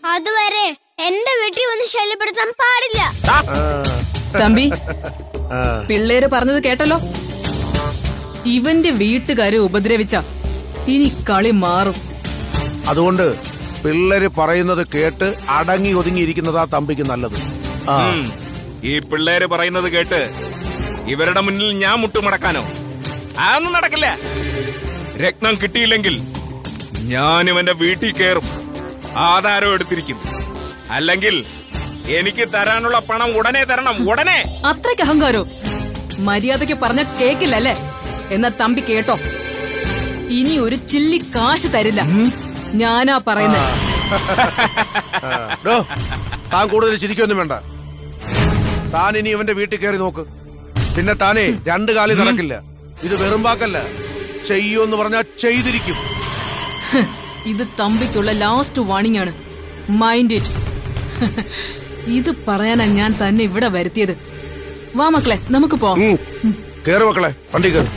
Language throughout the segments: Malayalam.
അതുവരെ എന്റെ വീട്ടിൽ വന്ന് ശല്യപ്പെടുത്താൻ പാടില്ല തമ്പി ആ, പിള്ളേര് പറഞ്ഞത് കേട്ടല്ലോ ഇവന്റെ വീട്ടുകാരെ ഉപദ്രവിച്ച ഇനി കളി മാറും അതുകൊണ്ട് പിള്ളേര് പറയുന്നത് കേട്ട് അടങ്ങി ഒതുങ്ങിയിരിക്കുന്നതാ തമ്പിക്ക് നല്ലത് ആ ഉം. ഈ പിള്ളേര് പറയുന്നത് കേട്ട് ഇവരുടെ മുന്നിൽ ഞാൻ മുട്ടുമടക്കാനോ അതൊന്നും നടക്കില്ല രത്നം കിട്ടിയില്ലെങ്കിൽ ഞാൻ ഇവന്റെ വീട്ടിൽ കയറും ആധാരം എടുത്തിരിക്കും അല്ലെങ്കിൽ എനിക്ക് തരാനുള്ള പണം ഉടനെ തരണം ഉടനെ അത്രയ്ക്ക് അഹങ്കാരോ മര്യാദയ്ക്ക് പറഞ്ഞ കേക്കില്ലല്ലേ എന്നാ തമ്പി കേട്ടോ ഇനി ഒരു ചില്ലി കാശ് തരില്ല ഞാനാ പറയുന്നത് ആ, ഡോ, താൻ കൂടുതൽ ചിരിക്കൊന്നും വേണ്ട താൻ ഇനി ഇവന്റെ വീട്ടിൽ കയറി നോക്ക് പിന്നെ താനേ രണ്ടു കാലി നടക്കില്ല ഇത് വെറും വാക്കല്ല ചെയ്യൂന്ന് പറഞ്ഞാ ചെയ്തിരിക്കും ഹ്, ഇത് തമ്പിക്കുള്ള ലാസ്റ്റ് വാണിംഗ് ആണ് മൈൻഡ് ഇറ്റ് ഇത് പറയാനാ ഞാൻ തന്നെ ഇവിടെ വരുത്തിയത് വാ മക്കളെ നമുക്ക് പോവാം ഉം. കേറ് മക്കളെ വണ്ടി കയറി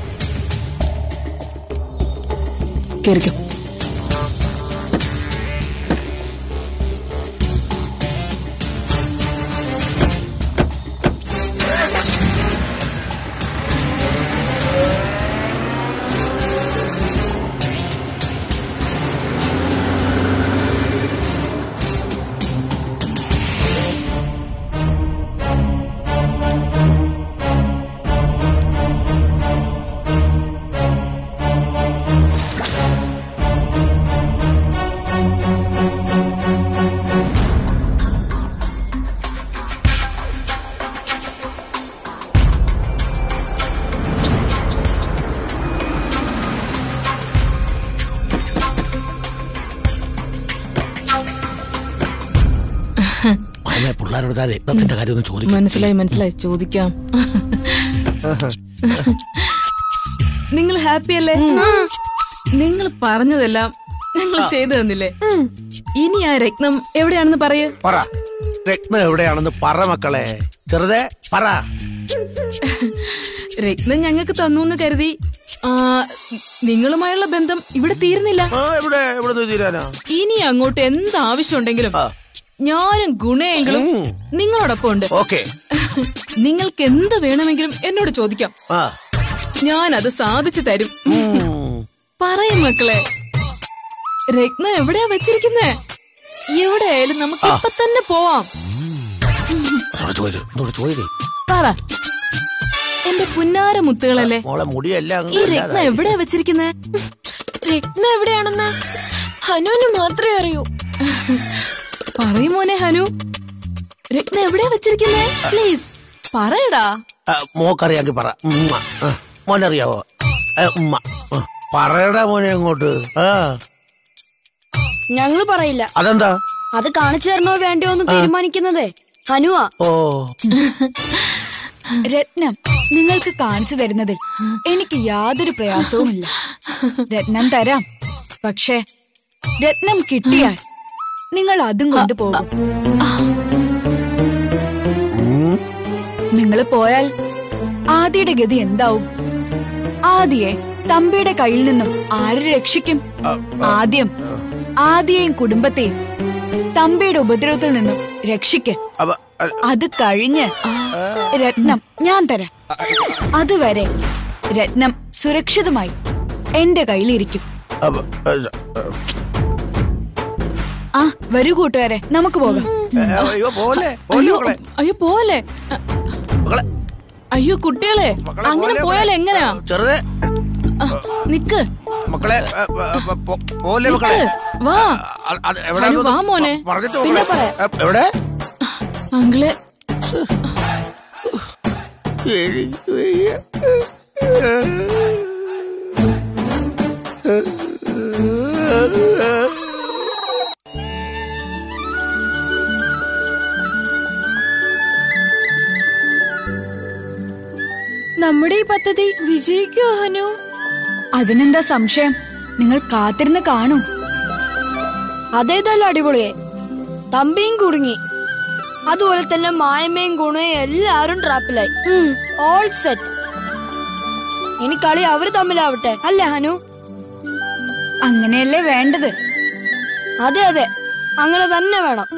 കേറിക്കോ പിള്ളേരോട് താൻ രക്തത്തിന്റെ കാര്യം ഒന്ന് ചോദിക്കും മനസ്സിലായി മനസ്സിലായി ചോദിക്കാം നിങ്ങൾ ഹാപ്പി അല്ലേ നിങ്ങൾ പറഞ്ഞതെല്ലാം നിങ്ങൾ ചെയ്തു തന്നില്ലേ ഇനി ആ രത്നം എവിടെയാണെന്ന് പറയൂ പറ രത്നം എവിടെയാണെന്ന് പറ മക്കളെ ചെറുതെ പറ രത്നം ഞങ്ങൾക്ക് തന്നു എന്ന് കരുതി ആ, നിങ്ങളുമായുള്ള ബന്ധം ഇവിടെ തീരുന്നില്ല ആ, എവിടെ എവിടെ നിന്ന് തീരാനാ ഇനി അങ്ങോട്ട് എന്ത് ആവശ്യമുണ്ടെങ്കിലും ഞാനും ഗുണയെങ്കിലും നിങ്ങളോടൊപ്പം ഉണ്ട് ഓക്കെ നിങ്ങൾക്ക് എന്ത് വേണമെങ്കിലും എന്നോട് ചോദിക്കാം ആ ഞാൻ അത് സാധിച്ചു തരും പറയും മക്കളെ രത്ന എവിടെയാ വെച്ചിരിക്കുന്നേ എവിടെയായാലും നമുക്ക് ഇപ്പൊ തന്നെ പോവാം ചോദിച്ചു എന്നോട് ചോദിച്ചു പറ എന്റെ പുന്നാര മുത്തുകളല്ലേ മോളെ മുടിയെല്ലാം ഈ രത്ന എവിടെയാ വെച്ചിരിക്കുന്നേ രത്ന എവിടെയാണെന്ന് ഹനുവിന് മാത്രമേ അറിയൂ പറയും മോനെ ഹനു രത്ന എവിടെയാ വെച്ചിരിക്കുന്നേ പ്ലീസ് പറയടാ മോക്കറിയാങ്കി പറ ഉമ്മ. ആ, മോനറിയാവോ ഏ, ഉമ്മ ആ, പറയടാ മോനെ അങ്ങോട്ട് ആ ഞങ്ങൾ പറയില്ല അതെന്താ അത് കാണിച്ചു തരണോ വേണ്ടയോ എന്ന് തീരുമാനിക്കുന്നതേ ഹനുവാ ഓ രത്നം നിങ്ങൾക്ക് കാണിച്ചു തരുന്നതിൽ എനിക്ക് യാതൊരു പ്രയാസവുമില്ല രത്നം തരാം പക്ഷേ രത്നം കിട്ടിയാൽ നിങ്ങൾ അതും കൊണ്ടുപോകും നിങ്ങൾ പോയാൽ ആദിയുടെ ഗതി എന്താവും ആദിയെ തമ്പിയുടെ കയ്യിൽ നിന്നും ആര് രക്ഷിക്കും ആദ്യം ആദിയെയും കുടുംബത്തെയും തമ്പിയുടെ ഉപദ്രവത്തിൽ നിന്നും രക്ഷിക്ക് അപ്പൊ അ, അത് കഴിഞ്ഞ് രത്നം ഞാൻ തരാം അതുവരെ രത്നം സുരക്ഷിതമായി എന്റെ കയ്യിലിരിക്കും അപ്പൊ, ഏ, ആ വരൂ കൂട്ടുകാരെ നമുക്ക് പോകാം ഏ, അയ്യോ പോലെ പോലെ മക്കളെ അയ്യോ പോലെ മക്കളെ അയ്യോ കുട്ടികളെ മക്കളെ, അങ്ങനെ പോലെ, പോയാൽ പോലെ. എങ്ങനെയാ ചെറുതെ ആ, നിക്ക് മക്കളെ ഏ, ഏ, പോ- പോ- പോലെ മക്കളെ നിക്ക് വാ അ- അത് എവിടാ ഹനു, വാ മോനെ. പ- പറഞ്ഞിട്ട് പിന്നെ മക്കളെ. ഏ, എവിടെ അങ്കിള് എനിക്ക് വയ്യ. നമ്മുടെ ഈ പദ്ധതി വിജയിക്കോ ഹനു അതിനെന്താ സംശയം നിങ്ങൾ കാത്തിരുന്ന് കാണൂ അതേതല്ലോ അടിപൊളിയെ തമ്പിയും കുടുങ്ങി അതുപോലെ തന്നെ മായമയും ഗുണയും എല്ലാരും ട്രാപ്പിലായി ഓൾ സെറ്റ് ഇനി കളി അവര് തമ്മിലാവട്ടെ അല്ലേ ഹനു അങ്ങനെയല്ലേ വേണ്ടത് അതെ അതെ അങ്ങനെ തന്നെ വേണം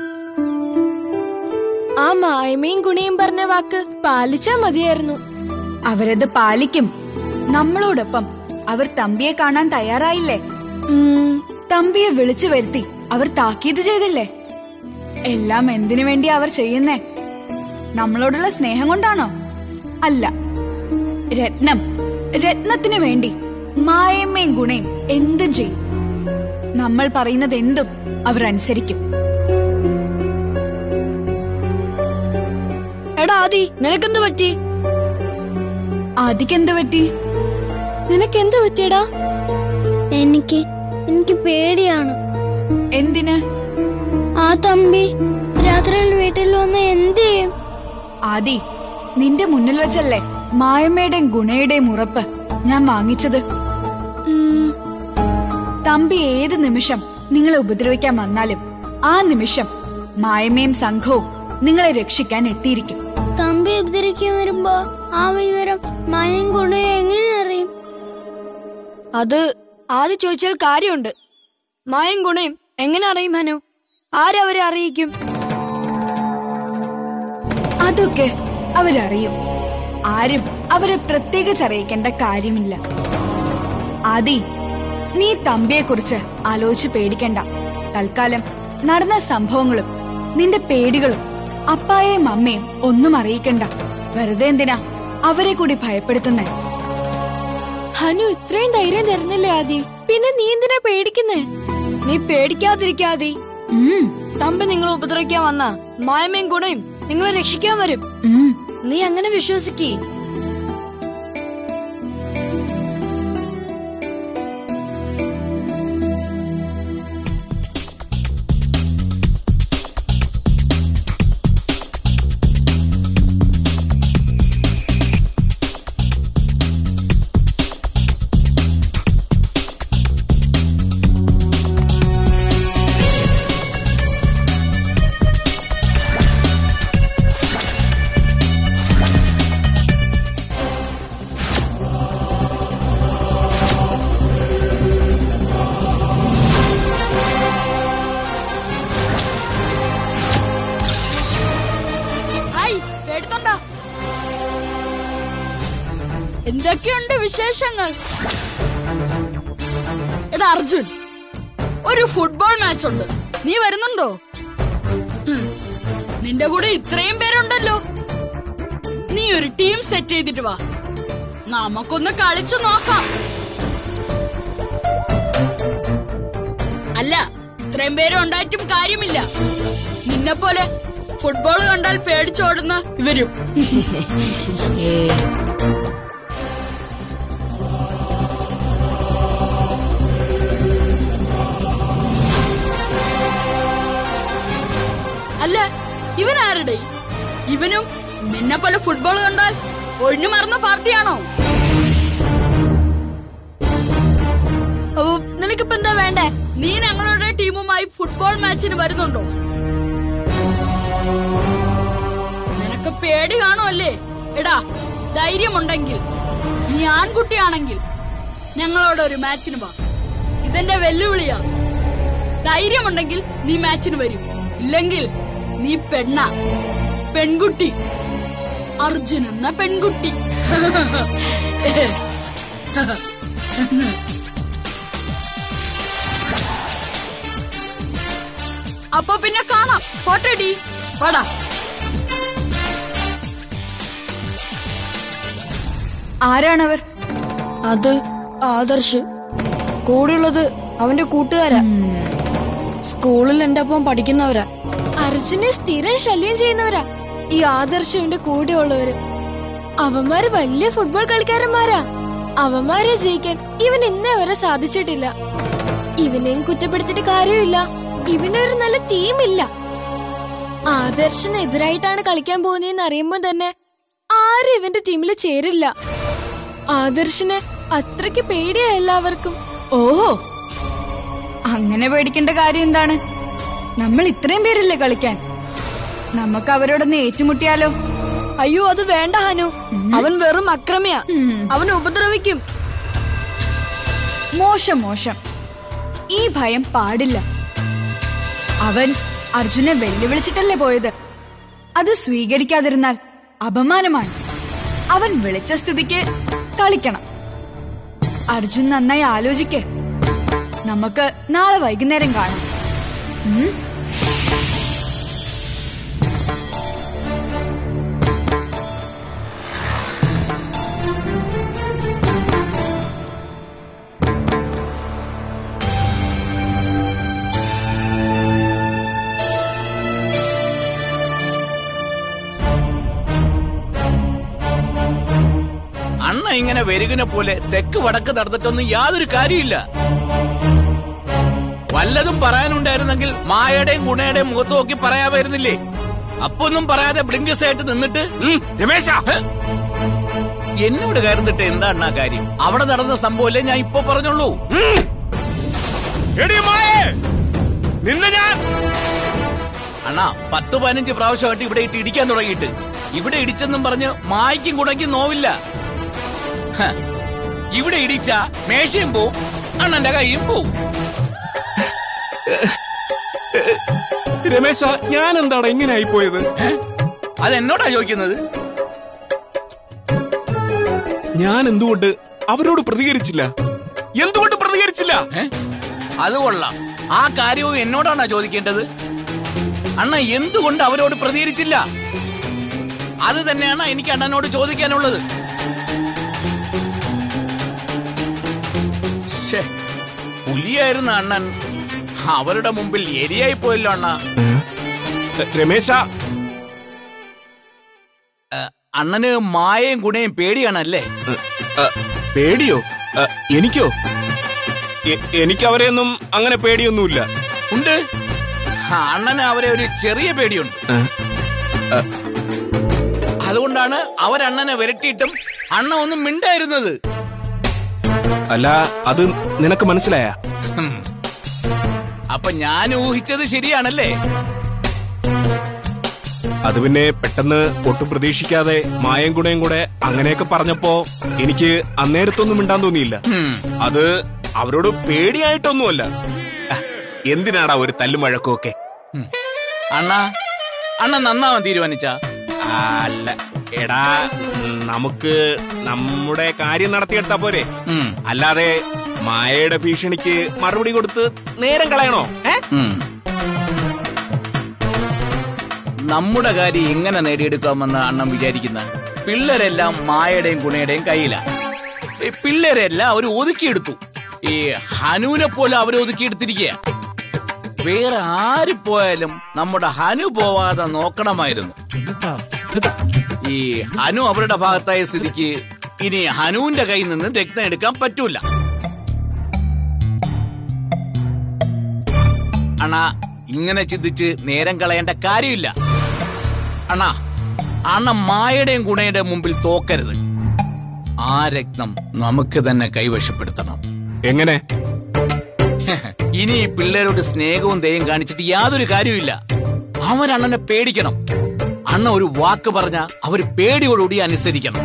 ആ മായ്മയും ഗുണയും പറഞ്ഞ വാക്ക് പാലിച്ചാ മതിയായിരുന്നു അവരത് പാലിക്കും നമ്മളോടൊപ്പം അവർ തമ്പിയെ കാണാൻ തയ്യാറായില്ലേ ഉം, തമ്പിയെ വിളിച്ചു വരുത്തി അവർ താക്കീത് ചെയ്തില്ലേ എല്ലാം എന്തിനു വേണ്ടി അവർ ചെയ്യുന്നേ നമ്മളോടുള്ള സ്നേഹം കൊണ്ടാണോ അല്ല രത്നം രത്നത്തിനു വേണ്ടി മായമ്മയും ഗുണയും എന്തും ചെയ്യും നമ്മൾ പറയുന്നത് എന്തും അവർ അനുസരിക്കും എടാ ആദി നിനക്കെന്ത് പറ്റി ആദിക്കെന്ത് പറ്റി നിനക്കെന്ത് പറ്റിയടാ എനിക്ക് എനിക്ക് പേടിയാണ് എന്തിന് ആ തമ്പി രാത്രിയിൽ വീട്ടിൽ വന്ന് എന്ത് ചെയ്യും ആദി നിന്റെ മുന്നിൽ വെച്ചല്ലേ മായമ്മയുടെയും ഗുണയുടെയും ഉറപ്പ് ഞാൻ വാങ്ങിച്ചത് ഉം, തമ്പി ഏത് നിമിഷം നിങ്ങളെ ഉപദ്രവിക്കാൻ വന്നാലും ആ നിമിഷം മായമ്മയും സംഘവും നിങ്ങളെ രക്ഷിക്കാൻ എത്തിയിരിക്കും തമ്പി ഉപദ്രവിക്കാൻ വരുമ്പോ ആ വിവരം മയം ഗുണയെ എങ്ങനെ അറിയും അത് ആദ്യം ചോദിച്ചാൽ കാര്യമുണ്ട് മായും ഗുണയും എങ്ങനെ അറിയും ഹനു ആരവരെ അറിയിക്കും അതൊക്കെ അവരറിയും ആരും അവരെ പ്രത്യേകിച്ച് അറിയിക്കേണ്ട കാര്യമില്ല ആദി നീ തമ്പിയെ കുറിച്ച് ആലോചിച്ച് പേടിക്കണ്ട തൽക്കാലം നടന്ന സംഭവങ്ങളും നിന്റെ പേടികളും അപ്പായെയും അമ്മയും ഒന്നും അറിയിക്കണ്ട വെറുതെ എന്തിനാ അവരെ കൂടി ഭയപ്പെടുത്തുന്നേ ഹനു ഇത്രയും ധൈര്യം തരുന്നില്ലേ ആദി പിന്നെ നീ എന്തിനാ പേടിക്കുന്നേ നീ പേടിക്കാതിരിക്കാതി ഉം, തമ്പി നിങ്ങളെ ഉപദ്രവിക്കാൻ വന്ന മായമയും ഗുണയും നിങ്ങളെ രക്ഷിക്കാൻ വരും ഉം. നീ അങ്ങനെ വിശ്വസിക്കേ ഹായ് കേട്ടുണ്ടോ എന്തൊക്കെയുണ്ട് വിശേഷങ്ങൾ എടാ അർജുൻ ഒരു ഫുട്ബോൾ മാച്ച് ഉണ്ട് നീ വരുന്നുണ്ടോ ഹും, നിന്റെ കൂടെ ഇത്രയും പേരുണ്ടല്ലോ നീ ഒരു ടീം സെറ്റ് ചെയ്തിട്ട് വാ നമുക്കൊന്ന് കളിച്ചു നോക്കാം അല്ല ഇത്രയും പേര് ഉണ്ടായിട്ടും കാര്യമില്ല നിന്നെ പോലെ ഫുട്ബോൾ കണ്ടാൽ പേടിച്ചോടുന്ന ഇവരും അല്ല ഇവൻ ആരുടെ ഇവനും നിന്നെ പോലെ ഫുട്ബോൾ കണ്ടാൽ ഒഴിഞ്ഞു മറന്ന പാർട്ടിയാണോ ഓ നിനക്കിപ്പോ എന്താ വേണ്ടേ നീ ഞങ്ങളുടെ ടീമുമായി ഫുട്ബോൾ മാച്ചിന് വരുന്നുണ്ടോ നിനക്ക് പേടി കാണുമല്ലേ എടാ ധൈര്യമുണ്ടെങ്കിൽ നീ ആൺകുട്ടിയാണെങ്കിൽ ഞങ്ങളോട് ഒരു മാച്ചിന് വാ ഇതെന്റെ വെല്ലുവിളിയാ ധൈര്യമുണ്ടെങ്കിൽ നീ മാച്ചിന് വരും ഇല്ലെങ്കിൽ നീ പെണ്ണ പെൺകുട്ടി അർജുൻ എന്ന പെൺകുട്ടി അപ്പൊ പിന്നെ കാണാം പോട്ടടി വാടാ ആരാണവർ അത് ആദർശ് കൂടെയുള്ളത് അവന്റെ കൂട്ടുകാരാ സ്കൂളിൽ എന്റെ ഒപ്പം പഠിക്കുന്നവരാ അർജുനെ സ്ഥിരം ശല്യം ചെയ്യുന്നവരാ ഈ ആദർശവിന്റെ കൂടെ ഉള്ളവര് അവന്മാര് വലിയ ഫുട്ബോൾ കളിക്കാരന്മാരാ അവന്മാരെ ജയിക്കാൻ ഇവൻ ഇന്നേ വരെ സാധിച്ചിട്ടില്ല ഇവനെയും കുറ്റപ്പെടുത്തിയിട്ട് കാര്യമില്ല ഇവനൊരു നല്ല ടീമില്ല ആദർശന് എതിരായിട്ടാണ് കളിക്കാൻ പോകുന്നതെന്ന് അറിയുമ്പോ തന്നെ ആരും ഇവന്റെ ടീമിൽ ചേരില്ല ആദർശന് അത്രയ്ക്ക് പേടിയാ എല്ലാവർക്കും ഓഹോ അങ്ങനെ പേടിക്കേണ്ട കാര്യം എന്താണ് നമ്മൾ ഇത്രയും പേരില്ലേ കളിക്കാൻ നമുക്ക് അവരോടൊന്ന് ഏറ്റുമുട്ടിയാലോ അയ്യോ അത് വേണ്ട ഹനു അവൻ വെറും അക്രമിയാ അവൻ ഉപദ്രവിക്കും മോശം മോശം ഈ ഭയം പാടില്ല അവൻ അർജുനെ വെല്ലുവിളിച്ചിട്ടല്ലേ പോയത് അത് സ്വീകരിക്കാതിരുന്നാൽ അപമാനമാണ് അവൻ വിളിച്ച സ്ഥിതിക്ക് കളിക്കണം അർജുൻ നന്നായി ആലോചിക്കേ നമുക്ക് നാളെ വൈകുന്നേരം കാണാം ഉം? അണ്ണ ഇങ്ങനെ വെരുകിനെ പോലെ തെക്ക് വടക്ക് നടന്നിട്ടൊന്നും യാതൊരു കാര്യമില്ല വല്ലതും പറയാനുണ്ടായിരുന്നെങ്കിൽ മായയുടെയും ഗുണയുടെയും മുഖത്ത് നോക്കി പറയാമായിരുന്നില്ലേ അപ്പൊന്നും പറയാതെ ബ്ലിങ്കസ് ആയിട്ട് നിന്നിട്ട് ഉം, രമേശ ഹ്, എന്നോട് കരുന്നിട്ട് എന്താ അണ്ണാ കാര്യം അവിടെ നടന്ന സംഭവമല്ലേ ഞാൻ ഇപ്പൊ പറഞ്ഞുള്ളൂ ഉം. എടി മായേ നിന്നെ ഞാൻ അണ്ണാ പത്ത് പതിനഞ്ച് പ്രാവശ്യമായിട്ട് ഇവിടെ ഇട്ട് ഇടിക്കാൻ തുടങ്ങിയിട്ട് ഇവിടെ ഇടിച്ചെന്നും പറഞ്ഞ് മായ്ക്കും കുണയ്ക്കും നോവില്ല ഹ, ഇവിടെ ഇടിച്ച മേശയും പോവും അണ്ണന്റെ കൈയും പോവും രമേശ ഞാൻ എന്താണ് ഇങ്ങനെ ആയിപ്പോയത് അതെന്നോടാ ചോദിക്കുന്നത് ഞാൻ എന്തുകൊണ്ട് അവരോട് പ്രതികരിച്ചില്ല എന്തുകൊണ്ട് പ്രതികരിച്ചില്ല ഏ? അത് കൊള്ളാം ആ കാര്യവും എന്നോടാണോ ചോദിക്കേണ്ടത് അണ്ണ എന്തുകൊണ്ട് അവരോട് പ്രതികരിച്ചില്ല അത് തന്നെയാണ് എനിക്ക് അണ്ണനോട് ചോദിക്കാനുള്ളത് ശ്ശേ, പുലിയായിരുന്ന അണ്ണൻ അവരുടെ മുമ്പിൽ എരിയായി പോയല്ലോ അണ്ണ രമേശ അണ്ണന് മായയും ഗുണയും പേടിയാണല്ലേ പേടിയോ അ, എനിക്കോ എ- എനിക്ക് അവരെയൊന്നും അങ്ങനെ പേടിയൊന്നുമില്ല ഉണ്ട് ആ, അണ്ണന് അവരെ ഒരു ചെറിയ പേടിയുണ്ട് അതുകൊണ്ടാണ് അവരണ്ണനെ വിരട്ടിയിട്ടും അണ്ണ ഒന്നും മിണ്ടായിരുന്നത് അല്ല അത് നിനക്ക് മനസ്സിലായ ഹും. അപ്പൊ ഞാൻ ഊഹിച്ചത് ശരിയാണല്ലേ അത് പിന്നെ പെട്ടെന്ന് ഒട്ടും പ്രതീക്ഷിക്കാതെ മായം ഗുണയും കൂടെ അങ്ങനെയൊക്കെ പറഞ്ഞപ്പോ എനിക്ക് അന്നേരത്തൊന്നും മിണ്ടാൻ തോന്നിയില്ല ഹും. അത് അവരോട് പേടിയായിട്ടൊന്നുമല്ല അഹ്, എന്തിനാടാ ഒരു തല്ലും വഴക്കും ഒക്കെ അണ്ണ അണ്ണ നന്നാവാൻ തീരുമാനിച്ച അല്ല എടാ നമുക്ക് നമ്മുടെ കാര്യം നടത്തിയെടുത്താ പോരെ അല്ലാതെ മായയുടെ ഭീഷണിക്ക് മറുപടി കൊടുത്ത് നേരം കളയണോ ഏ നമ്മുടെ കാര്യം എങ്ങനെ നേടിയെടുക്കാമെന്ന് അണ്ണൻ വിചാരിക്കുന്ന പിള്ളേരെല്ലാം മായയുടെയും ഗുണയുടെയും കയ്യിലാ ഈ പിള്ളേരെല്ലാം അവർ ഒതുക്കിയെടുത്തു ഈ ഹനുവിനെ പോലെ അവർ ഒതുക്കിയെടുത്തിരിക്കുക വേറെ ആര് പോയാലും നമ്മുടെ ഹനു പോവാതെ നോക്കണമായിരുന്നു ഈ ഹനു അവരുടെ ഭാഗത്തായ സ്ഥിതിക്ക് ഇനി ഹനുവിന്റെ കയ്യിൽ നിന്ന് രക്തം എടുക്കാൻ പറ്റൂല അണ്ണാ ഇങ്ങനെ ചിന്തിച്ച് നേരം കളയേണ്ട കാര്യമില്ല അണ്ണാ അണ്ണ മായയുടെയും ഗുണയുടെയും മുമ്പിൽ തോക്കരുത് ആ രക്തം നമുക്ക് തന്നെ കൈവശപ്പെടുത്തണം എങ്ങനെ ഇനി ഈ പിള്ളേരോട് സ്നേഹവും ദയം കാണിച്ചിട്ട് യാതൊരു കാര്യമില്ല അവൻ അണ്ണനെ പേടിക്കണം അണ്ണ ഒരു വാക്ക് പറഞ്ഞ അവർ പേടിയോടുകൂടി അനുസരിക്കണം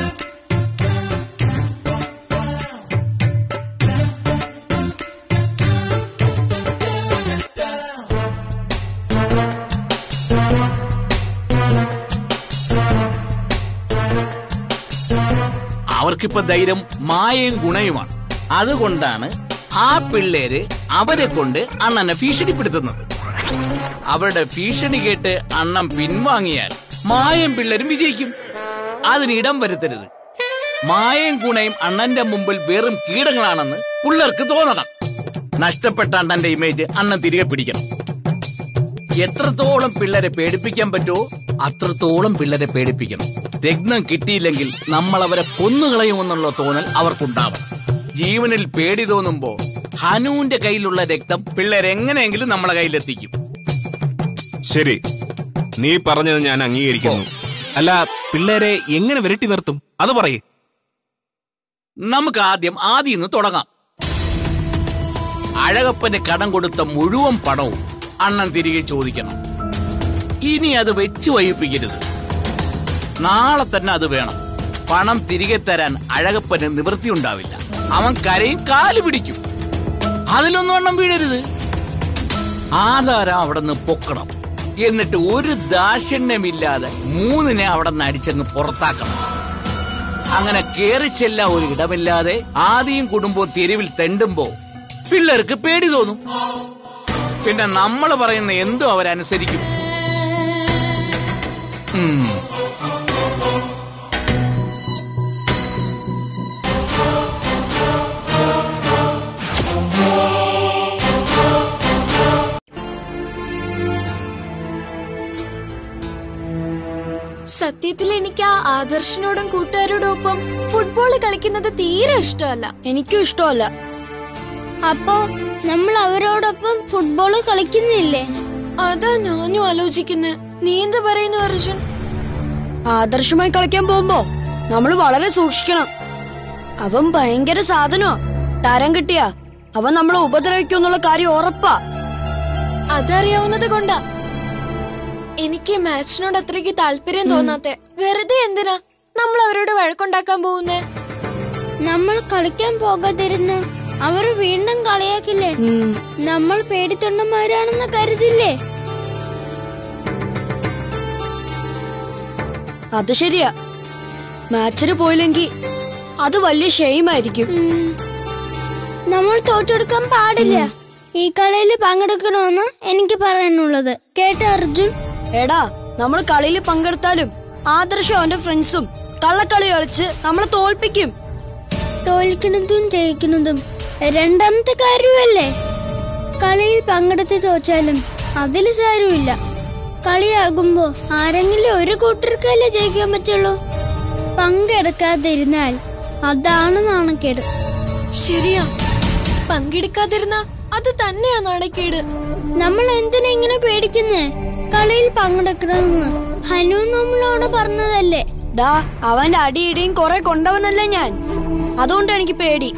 അവർക്കിപ്പോ ധൈര്യം മായയും ഗുണയുമാണ് അതുകൊണ്ടാണ് ആ പിള്ളേര് അവരെ കൊണ്ട് അണ്ണനെ ഭീഷണിപ്പെടുത്തുന്നത് അവരുടെ ഭീഷണി കേട്ട് അണ്ണൻ പിൻവാങ്ങിയാൽ മായം പിള്ളേരും വിജയിക്കും അതിന് ഇടം വരുത്തരുത് മായയും ഗുണയും അണ്ണന്റെ മുമ്പിൽ വെറും കീടങ്ങളാണെന്ന് പിള്ളേർക്ക് തോന്നണം നഷ്ടപ്പെട്ട അണ്ണന്റെ ഇമേജ് അണ്ണൻ തിരികെ പിടിക്കണം എത്രത്തോളം പിള്ളേരെ പേടിപ്പിക്കാൻ പറ്റുമോ അത്രത്തോളം പിള്ളേരെ പേടിപ്പിക്കണം രത്നം കിട്ടിയില്ലെങ്കിൽ നമ്മൾ അവരെ കൊന്നുകളയുമെന്നുള്ള തോന്നൽ അവർക്കുണ്ടാവും ജീവനിൽ പേടി തോന്നുമ്പോ ഹനുവിന്റെ കയ്യിലുള്ള രക്തം പിള്ളേരെ എങ്ങനെയെങ്കിലും നമ്മളെ കയ്യിലെത്തിക്കും ശരി നീ പറഞ്ഞത് ഞാൻ അംഗീകരിക്കുന്നു അല്ല പിള്ളേരെ എങ്ങനെ വിരട്ടി നിർത്തും അത് പറയേ നമുക്ക് ആദ്യം ആദ്യം നിന്ന് തുടങ്ങാം അഴകപ്പന് കടം കൊടുത്ത മുഴുവൻ പണവും അണ്ണൻ തിരികെ ചോദിക്കണം ഇനി അത് വെച്ച് വൈകിപ്പിക്കരുത് നാളെ തന്നെ അത് വേണം പണം തിരികെ തരാൻ അഴകപ്പന് നിവൃത്തിയുണ്ടാവില്ല അവൻ കരയും കാല് പിടിക്കും അതിലൊന്നും എണ്ണം വീഴരുത് ആധാരം അവിടെ നിന്ന് പൊക്കണം എന്നിട്ട് ഒരു ദാക്ഷിണ്യമില്ലാതെ മൂന്നിനെ അവിടെ നിന്ന് അടിച്ചങ്ങ് പുറത്താക്കണം അങ്ങനെ കേറിച്ചെല്ലാൻ ഒരു ഇടമില്ലാതെ ആദ്യം കുടുംബവും തെരുവിൽ തെണ്ടുമ്പോ പിള്ളേർക്ക് പേടി തോന്നും പിന്നെ നമ്മൾ പറയുന്ന എന്തോ അവരനുസരിക്കും ഉം. സത്യത്തിൽ എനിക്ക് ആ ആദർശനോടും കൂട്ടുകാരോടും ഒപ്പം ഫുട്ബോൾ കളിക്കുന്നത് തീരെ ഇഷ്ടമല്ല എനിക്കും ഇഷ്ടമല്ല അപ്പോ നമ്മൾ അവരോടൊപ്പം ഫുട്ബോൾ കളിക്കുന്നില്ലേ അതാ ഞാനും ആലോചിക്കുന്നത് നീ എന്ത് പറയുന്നു അർജുൻ ആദർശമായി കളിക്കാൻ പോകുമ്പോ നമ്മൾ വളരെ സൂക്ഷിക്കണം അവൻ ഭയങ്കര സാധനമാ തരം കിട്ടിയാ അവൻ നമ്മളെ ഉപദ്രവിക്കുന്നുള്ള കാര്യം ഉറപ്പാ അതറിയാവുന്നത് കൊണ്ടാ എനിക്ക് ഈ മാച്ചിനോട് അത്രയ്ക്ക് താല്പര്യം തോന്നാത്തെ വെറുതെ എന്തിനാ നമ്മൾ അവരോട് വഴക്കുണ്ടാക്കാൻ പോകുന്നേ നമ്മൾ കളിക്കാൻ പോകാതിരുന്ന അവർ വീണ്ടും കളിയാക്കില്ലേ ഉം. നമ്മൾ പേടിത്തൊണ്ടന്മാരാണെന്ന് കരുതില്ലേ അത് ശരിയാ മാച്ചിന് പോയില്ലെങ്കി അത് വലിയ ഷെയിമായിരിക്കും ഉം. നമ്മൾ തോറ്റെടുക്കാൻ പാടില്ല ഈ കളിയിൽ പങ്കെടുക്കണമെന്ന് എനിക്ക് പറയാനുള്ളത് കേട്ട അർജുൻ എടാ നമ്മൾ കളിയിൽ പങ്കെടുത്താലും ആദർശം അവന്റെ ഫ്രണ്ട്സും കള്ളക്കളി കളിച്ച് നമ്മളെ തോൽപ്പിക്കും തോൽക്കുന്നതും ജയിക്കുന്നതും രണ്ടാമത്തെ കാര്യമല്ലേ കളിയിൽ പങ്കെടുത്ത് തോച്ചാലും അതിൽ സാരമില്ല കളിയാകുമ്പോ ആരെങ്കിലും ഒരു കൂട്ടർക്കല്ലേ ജയിക്കാൻ പറ്റുള്ളൂ പങ്കെടുക്കാതിരുന്നാൽ അതാണ് നാണക്കേട് ശരിയാ പങ്കെടുക്കാതിരുന്ന അത് തന്നെയാ നാണക്കേട് നമ്മൾ എന്തിനാ ഇങ്ങനെ പേടിക്കുന്നേ കളിയിൽ പങ്കെടുക്കണമെന്ന് ഹനു നമ്മളോട് പറഞ്ഞതല്ലേ ഡാ അവന്റെ അടിയിടിയും കുറെ കൊണ്ടവനല്ലേ ഞാൻ അതുകൊണ്ട് എനിക്ക് പേടി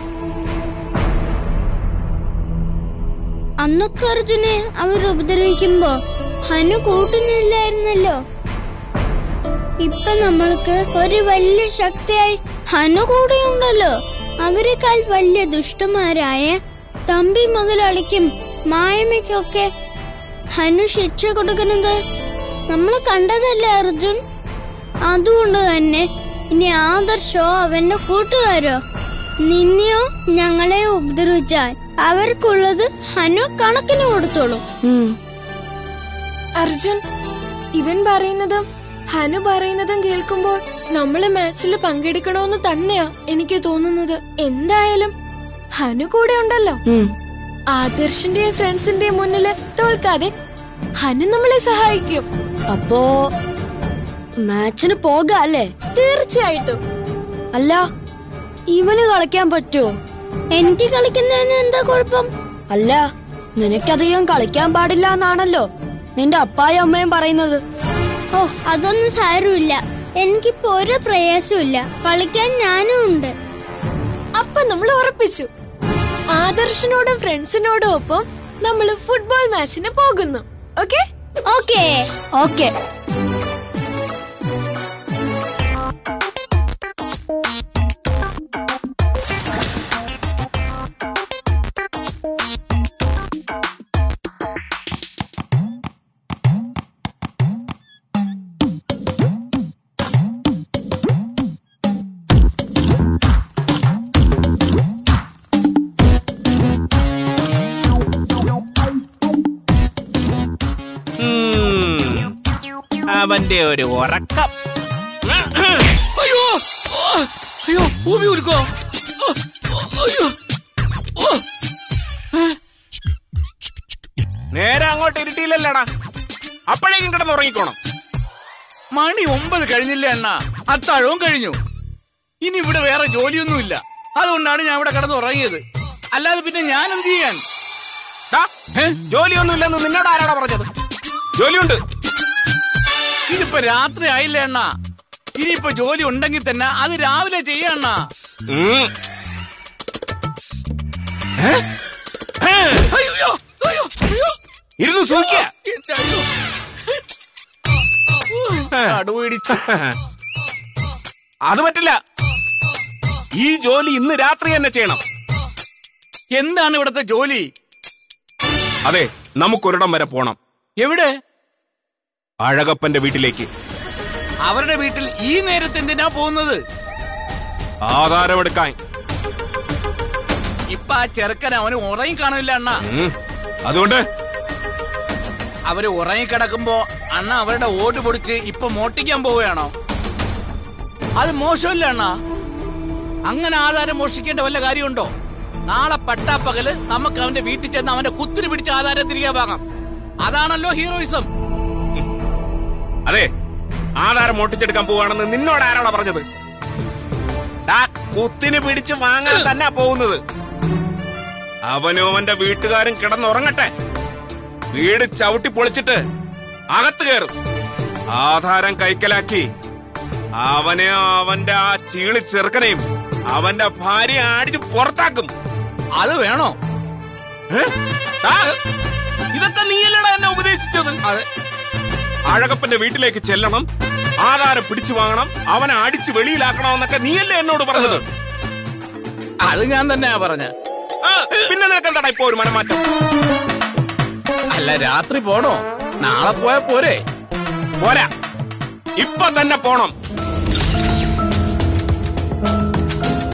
അന്നൊക്കെ അർജുനെ അവർ ഉപദ്രവിക്കുമ്പോ ഹനു കൂട്ടുന്നില്ലായിരുന്നല്ലോ ഇപ്പൊ നമ്മൾക്ക് ഒരു വലിയ ശക്തിയായി ഹനു കൂടെയുണ്ടല്ലോ അവരെക്കാൾ വലിയ ദുഷ്ടന്മാരായ തമ്പി മുതലാളിക്കും മായമയ്ക്കൊക്കെ ഹനു ശിക്ഷ കൊടുക്കുന്നത് നമ്മൾ കണ്ടതല്ലേ അർജുൻ അതുകൊണ്ട് തന്നെ ഇനി ആദർശോ അവന്റെ കൂട്ടുകാരോ നിന്നെയോ ഞങ്ങളെ ഉപദ്രവിച്ചാൽ അവർക്കുള്ളത് ഹനു കണക്കിന് കൊടുത്തോളൂ ഉം. അർജുൻ ഇവൻ പറയുന്നതും ഹനു പറയുന്നതും കേൾക്കുമ്പോൾ നമ്മള് മാച്ചിൽ പങ്കെടുക്കണമെന്ന് തന്നെയാ എനിക്ക് തോന്നുന്നത് എന്തായാലും ഹനു കൂടെ ഉണ്ടല്ലോ ഉം. ആദർശിന്റെയും ഫ്രണ്ട്സിന്റെയും മുന്നില് തോൽക്കാതെ ഹനു നമ്മളെ സഹായിക്കും അപ്പോ മാച്ചിന് പോകാ അല്ലേ തീർച്ചയായിട്ടും അല്ല ഇവന് കളിക്കാൻ പറ്റുമോ എനിക്ക് കളിക്കുന്നതിന് എന്താ കുഴപ്പം അല്ല നിനക്കധികം കളിക്കാൻ പാടില്ല എന്നാണല്ലോ നിന്റെ അപ്പായും അമ്മയും പറയുന്നത് ഓ അതൊന്നും സാരമില്ല എനിക്കിപ്പോ ഒരു പ്രയാസമില്ല കളിക്കാൻ ഞാനും ഉണ്ട് അപ്പൊ നമ്മൾ ഉറപ്പിച്ചു ആദർശിനോടും ഫ്രണ്ട്സിനോടും ഒപ്പം നമ്മൾ ഫുട്ബോൾ മാച്ചിന് പോകുന്നു ഓക്കെ ഓക്കേ ഓക്കെ ഉം. അവന്റെ ഒരു ഉറക്കം അയ്യോ ആ, അയ്യോ ഭൂമി ഉരുക്കോ ആ, അയ്യോ ഓ, നേരെ അങ്ങോട്ട് ഇരുട്ടിയില്ലല്ലേടാ അപ്പോഴേക്കും കിടന്ന് ഉറങ്ങിക്കോണം മണി ഒമ്പത് കഴിഞ്ഞില്ല അണ്ണ അത്താഴവും കഴിഞ്ഞു ഇനി ഇവിടെ വേറെ ജോലിയൊന്നുമില്ല അതുകൊണ്ടാണ് ഞാൻ ഇവിടെ കിടന്ന് ഉറങ്ങിയത് അല്ലാതെ പിന്നെ ഞാൻ എന്ത് ചെയ്യാൻ ദാ, ഏ? ജോലിയൊന്നുമില്ലെന്ന് നിന്നോട് ആരാടാ പറഞ്ഞത് ജോലിയുണ്ട് ഇതിപ്പോ രാത്രി ആയില്ല അണ്ണ ഇനിയിപ്പോ ജോലി ഉണ്ടെങ്കിൽ തന്നെ അത് രാവിലെ ചെയ്യണ്ണ ഉം. ഏ? ഏ? അയ്യോ അയ്യോ അയ്യോ ഇരുന്ന് സൂക്ക എന്റെ അയ്യോ കടുപിടിച്ച് അത് പറ്റില്ല ഈ ജോലി ഇന്ന് രാത്രി തന്നെ ചെയ്യണം എന്താണ് ഇവിടുത്തെ ജോലി അതെ നമുക്കൊരിടം വരെ പോണം എവിടെ അഴകപ്പന്റെ വീട്ടിലേക്ക് അവരുടെ വീട്ടിൽ ഈ നേരത്തെ എന്തിനാ പോകുന്നത് ആധാരമെടുക്കാൻ ഇപ്പൊ ആ ചെറുക്കൻ അവന് ഉറങ്ങി കാണില്ല അണ്ണ ഉം. അതുകൊണ്ട് അവര് ഉറങ്ങി കിടക്കുമ്പോ അണ്ണ അവരുടെ ഓട്ട് പൊടിച്ച് ഇപ്പൊ മോട്ടിക്കാൻ പോവുകയാണോ അത് മോശമല്ല അണ്ണ അങ്ങനെ ആധാരം മോഷിക്കേണ്ട വല്ല കാര്യമുണ്ടോ നാളെ പട്ടാപ്പകല് നമുക്ക് അവന്റെ വീട്ടിൽ ചെന്ന് അവന്റെ കുത്തിരി പിടിച്ച് ആധാരം തിരികെ വാങ്ങാം അതാണല്ലോ ഹീറോയിസം അതെ ആധാരം മോട്ടിച്ചെടുക്കാൻ പോവാണെന്ന് നിന്നോട് ആരാണ് പറഞ്ഞത് ഡാ, കുത്തിന് പിടിച്ച് വാങ്ങാൻ തന്നെ പോകുന്നത് അവനും അവന്റെ വീട്ടുകാരും കിടന്നുറങ്ങട്ടെ വീട് ചവിട്ടി പൊളിച്ചിട്ട് അകത്ത് കയറും ആധാരം കൈക്കലാക്കി അവനെ അവന്റെ ആ ചീളി ചെറുക്കനെയും അവന്റെ ഭാര്യയെ അടിച്ച് പുറത്താക്കും അത് വേണോ ഏ? ഡാ, ഇതൊക്കെ നീയല്ലടാ എന്നെ ഉപദേശിച്ചത് അതെ അഴകപ്പന്റെ വീട്ടിലേക്ക് ചെല്ലണം ആധാരം പിടിച്ചു വാങ്ങണം അവനെ അടിച്ച് വെളിയിലാക്കണമെന്നൊക്കെ നീയല്ലേ എന്നോട് പറഞ്ഞത് അത് ഞാൻ തന്നെയാ പറഞ്ഞ ആ, പിന്നെ നിനക്ക് എന്താടാ ഇപ്പൊ ഒരു മനമാറ്റം അല്ല രാത്രി പോണോ നാളെ പോയാ പോരെ പോരാ ഇപ്പൊ തന്നെ പോണം